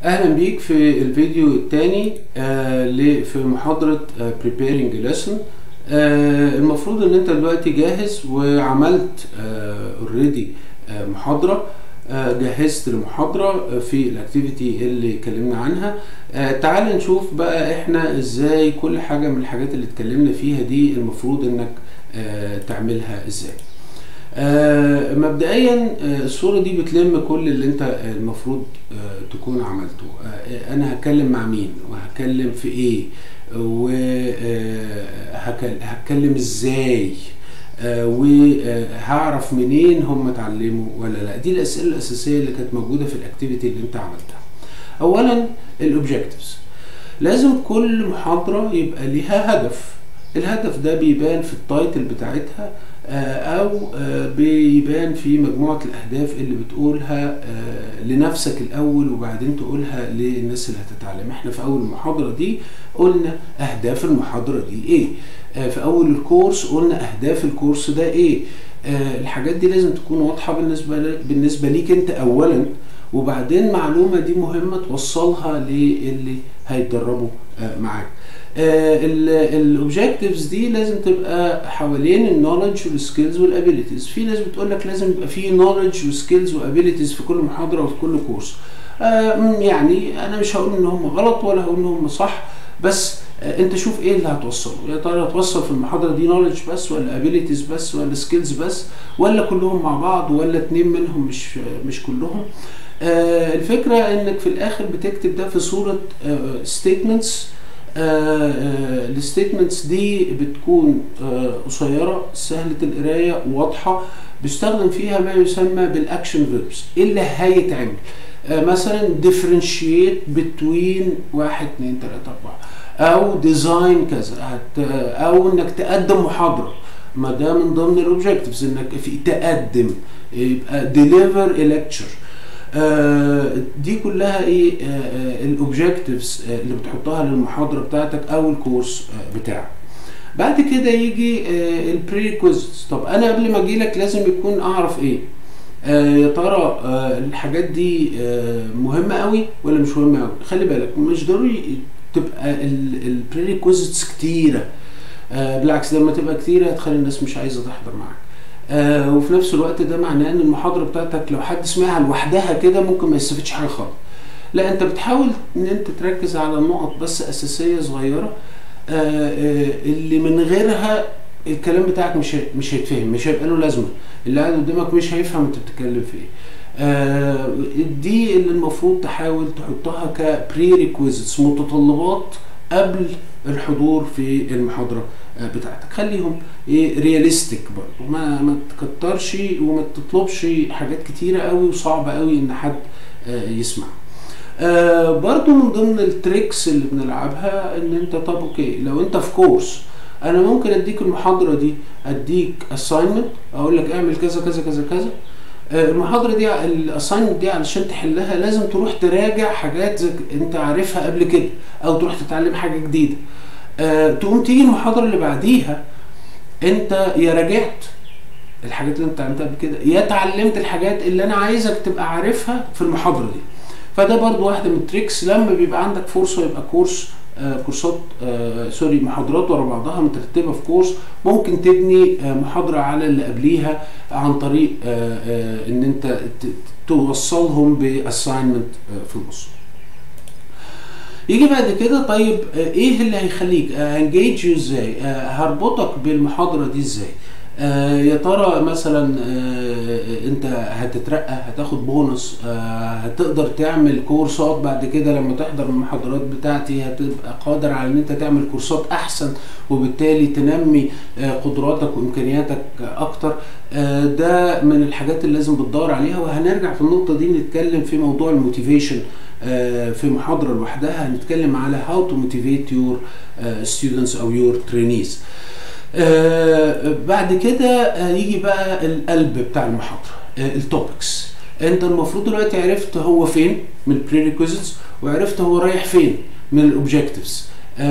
اهلا بيك في الفيديو الثاني في محاضرة آه preparing lesson آه المفروض ان انت دلوقتي جاهز وعملت اوريدي آه محاضرة جهزت المحاضرة في الاكتيفيتي اللي اتكلمنا عنها تعال نشوف بقى احنا ازاي كل حاجة من الحاجات اللي اتكلمنا فيها دي المفروض انك تعملها ازاي آه مبدئيا آه الصورة دي بتلم كل اللي انت المفروض آه تكون عملته آه انا هتكلم مع مين وهتكلم في ايه وهتكلم ازاي آه وهعرف منين هم اتعلموا ولا لا دي الاسئله الاساسيه اللي كانت موجوده في الاكتيفيتي اللي انت عملتها اولا الاوبجكتيفز لازم كل محاضره يبقى ليها هدف الهدف ده بيبان في التايتل بتاعتها او بيبان في مجموعه الاهداف اللي بتقولها لنفسك الاول وبعدين تقولها للناس اللي هتتعلم احنا في اول المحاضره دي قلنا اهداف المحاضره دي ايه في اول الكورس قلنا اهداف الكورس ده ايه الحاجات دي لازم تكون واضحه بالنسبه بالنسبه ليك انت اولا وبعدين معلومه دي مهمه توصلها للي هيتدربوا معاك الاوبجكتيفز دي لازم تبقى حوالين النولج والسكيلز والابيليتيز في ناس بتقول لك لازم يبقى في نولج وسكيلز وابيليتيز في كل محاضره وفي كل كورس آه يعني انا مش هقول ان هم غلط ولا هقول ان هم صح بس آه انت شوف ايه اللي هتوصله يا ترى هتوصل في المحاضره دي نولج بس ولا ابيليتيز بس ولا سكيلز بس ولا كلهم مع بعض ولا اتنين منهم مش مش كلهم آه الفكره انك في الاخر بتكتب ده في صوره ستيتمنتس الستيتمنتس دي بتكون uh, قصيره سهله القرايه واضحه بيستخدم فيها ما يسمى بالاكشن فيربس ايه اللي هيتعمل uh, مثلا differentiate between واحد اتنين تلاته اربعه او ديزاين كذا او انك تقدم محاضره ما ده من ضمن الاوبجكتيفز انك في تقدم يبقى deliver a lecture آه دي كلها ايه آه الاوبجكتيفز آه اللي بتحطها للمحاضره بتاعتك او الكورس بتاعك بعد كده يجي البريكويزيتس طب انا قبل ما اجي لك لازم يكون اعرف ايه يا ترى الحاجات دي مهمه قوي ولا مش مهمه قوي خلي بالك مش ضروري تبقى البريكويزيتس كتيره بالعكس لما تبقى كتيره هتخلي الناس مش عايزه تحضر معاك آه وفي نفس الوقت ده معناه ان المحاضره بتاعتك لو حد سمعها لوحدها كده ممكن ما يستفدش حاجه خالص لا انت بتحاول ان انت تركز على نقط بس اساسيه صغيره آه آه اللي من غيرها الكلام بتاعك مش مش هيتفهم مش هيبقى له لازمه اللي قاعد قدامك مش هيفهم انت بتتكلم في ايه آه دي اللي المفروض تحاول تحطها كبري ريكويزيتس متطلبات قبل الحضور في المحاضره بتاعتك خليهم ايه رياليستيك برضه ما ما تكترش وما تطلبش حاجات كتيره قوي وصعبه قوي ان حد آه يسمع آه برضه من ضمن التريكس اللي بنلعبها ان انت طب اوكي لو انت في كورس انا ممكن اديك المحاضره دي اديك اساينمنت اقول لك اعمل كذا كذا كذا كذا المحاضره دي الاساينمنت دي علشان تحلها لازم تروح تراجع حاجات انت عارفها قبل كده او تروح تتعلم حاجه جديده أه تقوم تيجي المحاضره اللي بعديها انت يا راجعت الحاجات اللي انت اتعلمتها قبل كده يا اتعلمت الحاجات اللي انا عايزك تبقى عارفها في المحاضره دي فده برضو واحده من التريكس لما بيبقى عندك فرصه يبقى كورس آه كورسات آه سوري محاضرات ورا بعضها مترتبه في كورس ممكن تبني آه محاضره على اللي قبليها عن طريق ان انت توصلهم باساينمنت في النص يجي بعد كده طيب ايه اللي هيخليك انجيج ازاي هربطك بالمحاضره دي ازاي آه يا ترى مثلا آه انت هتترقى هتاخد بونص آه هتقدر تعمل كورسات بعد كده لما تحضر المحاضرات بتاعتي هتبقى قادر على ان انت تعمل كورسات احسن وبالتالي تنمي قدراتك وامكانياتك اكتر ده من الحاجات اللي لازم بتدور عليها وهنرجع في النقطه دي نتكلم في موضوع الموتيفيشن في محاضره لوحدها هنتكلم على how to motivate your students او your trainees آه بعد كده آه يجي بقى القلب بتاع المحاضره آه التوبكس انت المفروض دلوقتي عرفت هو فين من البريريكوزيتس وعرفت هو رايح فين من الاوبجكتيفز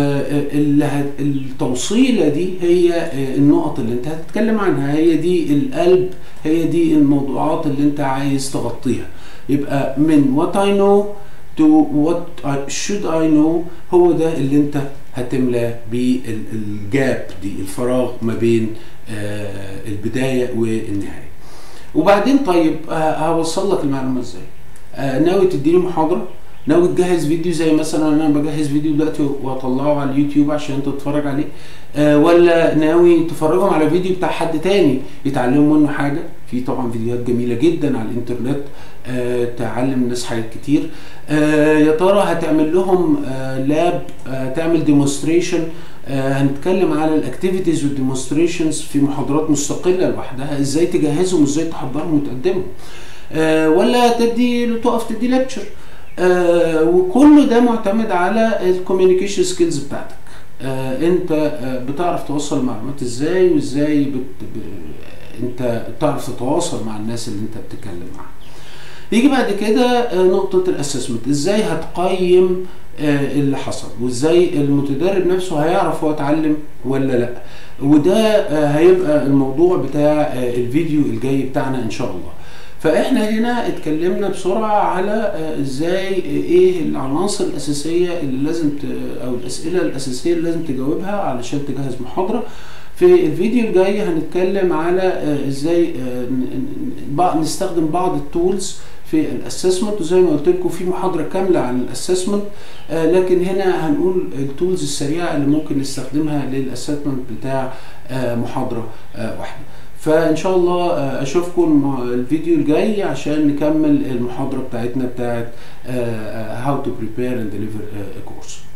التوصيله دي هي النقط اللي انت هتتكلم عنها هي دي القلب هي دي الموضوعات اللي انت عايز تغطيها يبقى من what I know to what I should I know هو ده اللي انت هتملى بالجاب دي الفراغ ما بين آه البدايه والنهايه وبعدين طيب آه هوصل لك المعلومه ازاي آه ناوي تديني محاضره ناوي تجهز فيديو زي مثلا انا بجهز فيديو دلوقتي واطلعه على اليوتيوب عشان تتفرج عليه آه ولا ناوي تفرجهم على فيديو بتاع حد تاني يتعلموا منه حاجه في طبعا فيديوهات جميله جدا على الانترنت آه تعلم الناس حاجات كتير آه يا ترى هتعمل لهم آه لاب آه تعمل ديمونستريشن آه هنتكلم على الاكتيفيتيز والديمونستريشنز في محاضرات مستقله لوحدها ازاي تجهزهم وازاي تحضرهم وتقدمهم آه ولا تدي تقف تدي لكتشر آه وكل ده معتمد على الكوميونيكيشن سكيلز بتاعتك آه انت آه بتعرف توصل المعلومات ازاي وازاي بت... ب... انت بتعرف تتواصل مع الناس اللي انت بتتكلم معاها يجي بعد كده آه نقطة الاسسمنت ازاي هتقيم آه اللي حصل وازاي المتدرب نفسه هيعرف هو اتعلم ولا لا وده آه هيبقى الموضوع بتاع آه الفيديو الجاي بتاعنا ان شاء الله فاحنا هنا اتكلمنا بسرعه على ازاي ايه العناصر الاساسيه اللي لازم ت... او الاسئله الاساسيه اللي لازم تجاوبها علشان تجهز محاضره في الفيديو الجاي هنتكلم على ازاي نستخدم بعض التولز في الاسسمنت وزي ما قلت لكم في محاضره كامله عن الاسسمنت لكن هنا هنقول التولز السريعه اللي ممكن نستخدمها للاسسمنت بتاع محاضره واحده فان شاء الله اشوفكم الفيديو الجاي عشان نكمل المحاضره بتاعتنا بتاعت how to prepare and deliver a course